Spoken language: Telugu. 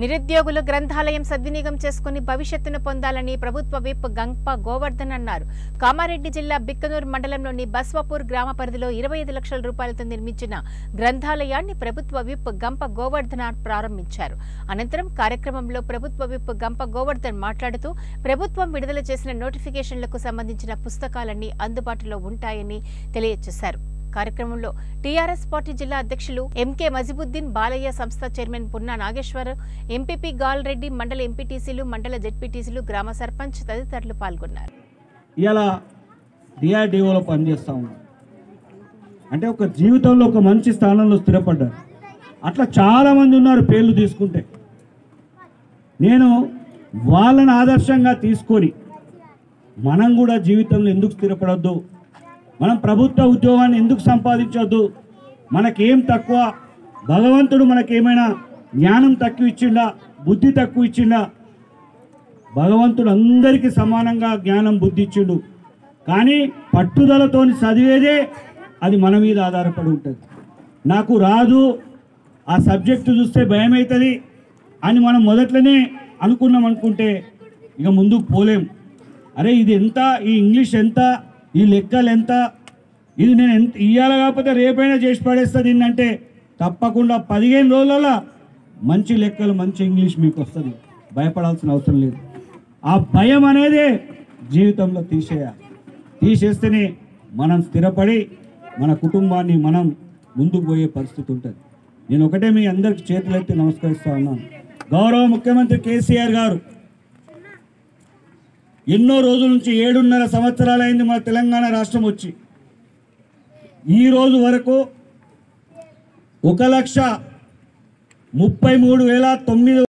నిరుద్యోగులు గ్రంథాలయం సద్వినియోగం చేసుకుని భవిష్యత్తును పొందాలని ప్రభుత్వ విప్ గంప గోవర్ధన్ అన్నారు కామారెడ్డి జిల్లా బిక్కనూరు మండలంలోని బస్వాపూర్ గ్రామ పరిధిలో ఇరవై ఐదు లక్షల రూపాయలతో నిర్మించిన గ్రంథాలయాన్ని ప్రభుత్వ విప్ గంప గోవర్ధన్ ప్రారంభించారు అనంతరం కార్యక్రమంలో ప్రభుత్వ విప్ గంప గోవర్ధన్ మాట్లాడుతూ ప్రభుత్వం విడుదల చేసిన నోటిఫికేషన్లకు సంబంధించిన పుస్తకాలన్నీ అందుబాటులో ఉంటాయని తెలియజేశారు కార్యక్రమంలో టీఆర్ఎస్ పార్టీ జిల్లా అధ్యక్షులు ఎంకే మజిబుద్దీన్ బాలయ్య సంస్థ చైర్మన్ పున్నా నాగేశ్వర్ ఎంపీపీ గాల్ రెడ్డి మండల ఎంపీటీసీలు మండల జెడ్పీటీసీలు గ్రామ సర్పంచ్ తదితరులు పాల్గొన్నారు ఇలా డిఆర్డిఓలో పనిచేస్తూ ఉన్నాం అంటే ఒక జీవితంలో ఒక మంచి స్థానంలో స్థిరపడ్డారు అట్లా చాలామంది ఉన్నారు పేర్లు తీసుకుంటే నేను వాళ్ళని ఆదర్శంగా తీసుకొని మనం కూడా జీవితంలో ఎందుకు స్థిరపడొద్దు మనం ప్రభుత్వ ఉద్యోగాన్ని ఎందుకు సంపాదించొద్దు మనకేం తక్కువ భగవంతుడు మనకేమైనా జ్ఞానం తక్కువ ఇచ్చిండా బుద్ధి తక్కువ ఇచ్చిండా భగవంతుడు అందరికీ సమానంగా జ్ఞానం బుద్ధి ఇచ్చిండు కానీ పట్టుదలతో చదివేదే అది మన మీద ఆధారపడి ఉంటుంది నాకు రాదు ఆ సబ్జెక్టు చూస్తే భయం అవుతుంది అని మనం మొదట్లోనే అనుకున్నాం అనుకుంటే ఇక ముందుకు పోలేం అరే ఇది ఎంత ఈ ఇంగ్లీష్ ఎంత ఈ లెక్కలు ఎంత ఇది నేను ఎంత ఇయ్యాల కాకపోతే రేపైనా చేసి పడేస్తా దీన్ని అంటే తప్పకుండా పదిహేను రోజులలో మంచి లెక్కలు మంచి ఇంగ్లీష్ మీకు వస్తుంది భయపడాల్సిన అవసరం లేదు ఆ భయం అనేదే జీవితంలో తీసేయాలి తీసేస్తేనే మనం స్థిరపడి మన కుటుంబాన్ని మనం ముందుకు పోయే పరిస్థితి ఉంటుంది నేను ఒకటే మీ అందరికి చేతులెత్తి నమస్కరిస్తా ఉన్నాను గౌరవ ముఖ్యమంత్రి కేసీఆర్ గారు ఎన్నో రోజుల నుంచి ఏడున్నర సంవత్సరాలైంది మన తెలంగాణ రాష్ట్రం వచ్చి ఈ రోజు వరకు ఒక లక్ష ముప్పై మూడు వేల తొమ్మిది